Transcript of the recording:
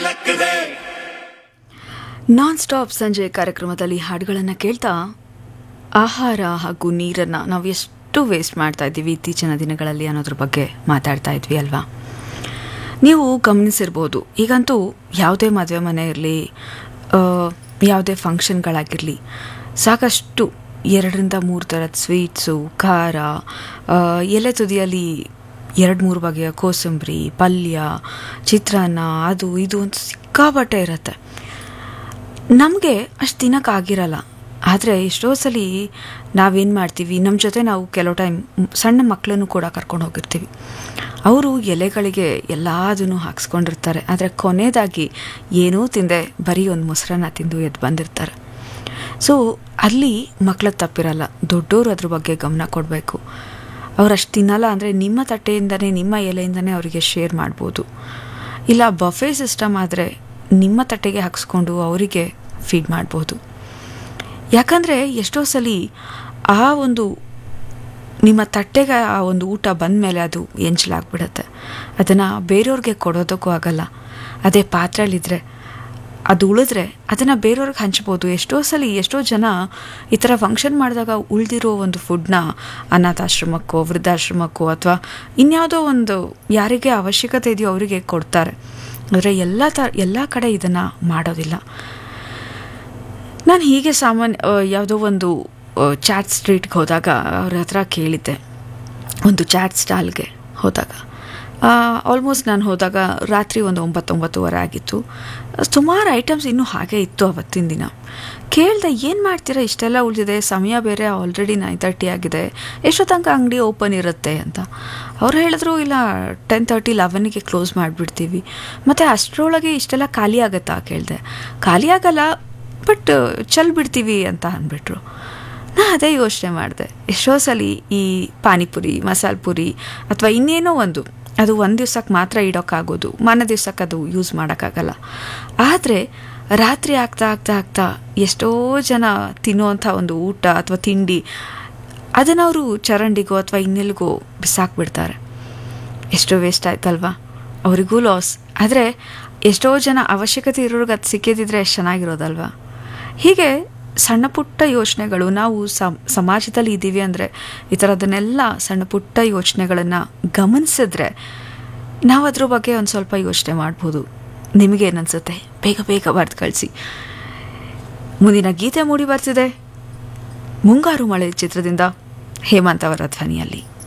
ಲಕ್ಕದೆ non stop ಸಂಜೆ ಕಾರ್ಯಕ್ರಮದಲ್ಲಿ ಹಾಡುಗಳನ್ನು ಕೇಳ್ತಾ ಆಹಾರ ಹಾಗೂ ನೀರನ್ನು ನಾವು ಎಷ್ಟು ವೇಸ್ಟ್ ಮಾಡ್ತಾ ಇದ್ದೀವಿ ಇತ್ತೀಚಿನ ದಿನಗಳಲ್ಲಿ ಅನ್ನೋದ್ರ ಬಗ್ಗೆ ಮಾತಾಡ್ತಾ ಇದ್ವಿ ಅಲ್ವಾ ನೀವು ಗಮನಿಸಿರ್ಬೋದು ಈಗಂತೂ ಯಾವುದೇ ಮದುವೆ ಮನೆ ಇರಲಿ ಯಾವುದೇ ಫಂಕ್ಷನ್ಗಳಾಗಿರಲಿ ಸಾಕಷ್ಟು ಎರಡರಿಂದ ಮೂರು ಥರದ ಸ್ವೀಟ್ಸು ಖಾರ ಆ, ಎಲೆ ತುದಿಯಲ್ಲಿ ಎರಡು ಮೂರು ಬಗೆಯ ಕೋಸಂಬರಿ ಪಲ್ಯ ಚಿತ್ರಾನ್ನ ಅದು ಇದು ಅಂತ ಸಿಕ್ಕಾಪಟ್ಟೆ ಇರುತ್ತೆ ನಮಗೆ ಅಷ್ಟು ತಿನ್ನೋಕ್ಕಾಗಿರಲ್ಲ ಆದರೆ ಎಷ್ಟೋ ಸಲ ನಾವೇನು ಮಾಡ್ತೀವಿ ನಮ್ಮ ಜೊತೆ ನಾವು ಕೆಲವು ಟೈಮ್ ಸಣ್ಣ ಮಕ್ಕಳನ್ನು ಕೂಡ ಕರ್ಕೊಂಡು ಹೋಗಿರ್ತೀವಿ ಅವರು ಎಲೆಗಳಿಗೆ ಎಲ್ಲದನ್ನು ಹಾಕ್ಸ್ಕೊಂಡಿರ್ತಾರೆ ಆದರೆ ಕೊನೆಯದಾಗಿ ಏನೂ ತಿಂದೆ ಬರೀ ಒಂದು ಮೊಸರನ್ನ ತಿಂದು ಎದ್ದು ಬಂದಿರ್ತಾರೆ ಸೊ ಅಲ್ಲಿ ಮಕ್ಕಳ ತಪ್ಪಿರಲ್ಲ ದೊಡ್ಡವರು ಅದ್ರ ಬಗ್ಗೆ ಗಮನ ಕೊಡಬೇಕು ಅವ್ರು ಅಷ್ಟು ತಿನ್ನಲ್ಲ ಅಂದರೆ ನಿಮ್ಮ ತಟ್ಟೆಯಿಂದನೇ ನಿಮ್ಮ ಎಲೆಯಿಂದನೇ ಅವರಿಗೆ ಶೇರ್ ಮಾಡ್ಬೋದು ಇಲ್ಲ ಬಫೆ ಸಿಸ್ಟಮ್ ಆದರೆ ನಿಮ್ಮ ತಟ್ಟೆಗೆ ಹಾಕ್ಸ್ಕೊಂಡು ಅವರಿಗೆ ಫೀಡ್ ಮಾಡ್ಬೋದು ಯಾಕಂದರೆ ಎಷ್ಟೋ ಸಲ ಆ ಒಂದು ನಿಮ್ಮ ತಟ್ಟೆಗೆ ಆ ಒಂದು ಊಟ ಬಂದ ಮೇಲೆ ಅದು ಎಂಚಲಾಗ್ಬಿಡತ್ತೆ ಅದನ್ನು ಬೇರೆಯವ್ರಿಗೆ ಕೊಡೋದಕ್ಕೂ ಆಗಲ್ಲ ಅದೇ ಪಾತ್ರೆಯಲ್ಲಿದ್ದರೆ ಅದು ಉಳಿದ್ರೆ ಅದನ್ನು ಬೇರೆಯವ್ರಿಗೆ ಹಂಚ್ಬೋದು ಎಷ್ಟೋ ಸಲ ಎಷ್ಟೋ ಜನ ಈ ಥರ ಫಂಕ್ಷನ್ ಮಾಡಿದಾಗ ಉಳಿದಿರೋ ಒಂದು ಫುಡ್ನ ಅನಾಥಾಶ್ರಮಕ್ಕೋ ವೃದ್ಧಾಶ್ರಮಕ್ಕೋ ಅಥವಾ ಇನ್ಯಾವುದೋ ಒಂದು ಯಾರಿಗೆ ಅವಶ್ಯಕತೆ ಇದೆಯೋ ಅವರಿಗೆ ಕೊಡ್ತಾರೆ ಆದರೆ ಎಲ್ಲ ತ ಎಲ್ಲ ಕಡೆ ಇದನ್ನು ಮಾಡೋದಿಲ್ಲ ನಾನು ಹೀಗೆ ಸಾಮಾನ್ಯ ಆ, ಯಾವುದೋ ಒಂದು ಚಾಟ್ ಸ್ಟ್ರೀಟ್ಗೆ ಹೋದಾಗ ಅವ್ರ ಹತ್ರ ಕೇಳಿದ್ದೆ ಒಂದು ಚಾಟ್ ಸ್ಟಾಲ್ಗೆ ಹೋದಾಗ ಆಲ್ಮೋಸ್ಟ್ ನಾನು ಹೋದಾಗ ರಾತ್ರಿ ಒಂದು ಒಂಬತ್ತು ಒಂಬತ್ತುವರೆ ಆಗಿತ್ತು ಸುಮಾರು ಐಟಮ್ಸ್ ಇನ್ನೂ ಹಾಗೆ ಇತ್ತು ಅವತ್ತಿನ ದಿನ ಕೇಳ್ದೆ ಏನು ಮಾಡ್ತೀರಾ ಇಷ್ಟೆಲ್ಲ ಉಳಿದಿದೆ ಸಮಯ ಬೇರೆ ಆಲ್ರೆಡಿ ನೈನ್ ತರ್ಟಿ ಆಗಿದೆ ಎಷ್ಟೋ ತನಕ ಅಂಗಡಿ ಓಪನ್ ಇರುತ್ತೆ ಅಂತ ಅವ್ರು ಹೇಳಿದ್ರು ಇಲ್ಲ ಟೆನ್ ತರ್ಟಿ ಲೆವೆನ್ಗೆ ಕ್ಲೋಸ್ ಮಾಡಿಬಿಡ್ತೀವಿ ಮತ್ತು ಅಷ್ಟರೊಳಗೆ ಇಷ್ಟೆಲ್ಲ ಖಾಲಿ ಆಗುತ್ತಾ ಕೇಳಿದೆ ಖಾಲಿ ಆಗಲ್ಲ ಬಟ್ ಚಲ್ ಬಿಡ್ತೀವಿ ಅಂತ ಅಂದ್ಬಿಟ್ರು ನಾ ಅದೇ ಯೋಚನೆ ಮಾಡಿದೆ ಎಷ್ಟೋ ಸಲ ಈ ಪಾನಿಪುರಿ ಮಸಾಲೆ ಪುರಿ ಅಥವಾ ಇನ್ನೇನೋ ಒಂದು ಅದು ಒಂದು ದಿವ್ಸಕ್ಕೆ ಮಾತ್ರ ಇಡೋಕ್ಕಾಗೋದು ಮಾನ ದಿವ್ಸಕ್ಕೆ ಅದು ಯೂಸ್ ಮಾಡೋಕ್ಕಾಗಲ್ಲ ಆದರೆ ರಾತ್ರಿ ಆಗ್ತಾ ಆಗ್ತಾ ಆಗ್ತಾ ಎಷ್ಟೋ ಜನ ತಿನ್ನುವಂಥ ಒಂದು ಊಟ ಅಥವಾ ತಿಂಡಿ ಅದನ್ನು ಅವರು ಚರಂಡಿಗೋ ಅಥವಾ ಇನ್ನೆಲ್ಗೋ ಬಿಸಾಕ್ಬಿಡ್ತಾರೆ ಎಷ್ಟೋ ವೇಸ್ಟ್ ಆಯ್ತಲ್ವಾ ಅವರಿಗೂ ಲಾಸ್ ಆದರೆ ಎಷ್ಟೋ ಜನ ಅವಶ್ಯಕತೆ ಇರೋರ್ಗೆ ಅದು ಸಿಕ್ಕಿದ್ರೆ ಎಷ್ಟು ಚೆನ್ನಾಗಿರೋದಲ್ವಾ ಹೀಗೆ ಸಣ್ಣ ಪುಟ್ಟ ಯೋಚನೆಗಳು ನಾವು ಸಮ್ ಸಮಾಜದಲ್ಲಿ ಇದ್ದೀವಿ ಅಂದರೆ ಈ ಥರದನ್ನೆಲ್ಲ ಸಣ್ಣ ಪುಟ್ಟ ಯೋಚನೆಗಳನ್ನು ಗಮನಿಸಿದ್ರೆ ನಾವು ಅದ್ರ ಬಗ್ಗೆ ಒಂದು ಸ್ವಲ್ಪ ಯೋಚನೆ ಮಾಡ್ಬೋದು ನಿಮಗೇನನ್ಸುತ್ತೆ ಬೇಗ ಬೇಗ ಬರೆದು ಕಳಿಸಿ ಮುಂದಿನ ಗೀತೆ ಮೂಡಿ ಬರ್ತಿದೆ ಮುಂಗಾರು ಮಳೆ ಚಿತ್ರದಿಂದ ಹೇಮಂತ್ ಅವರ ಧ್ವನಿಯಲ್ಲಿ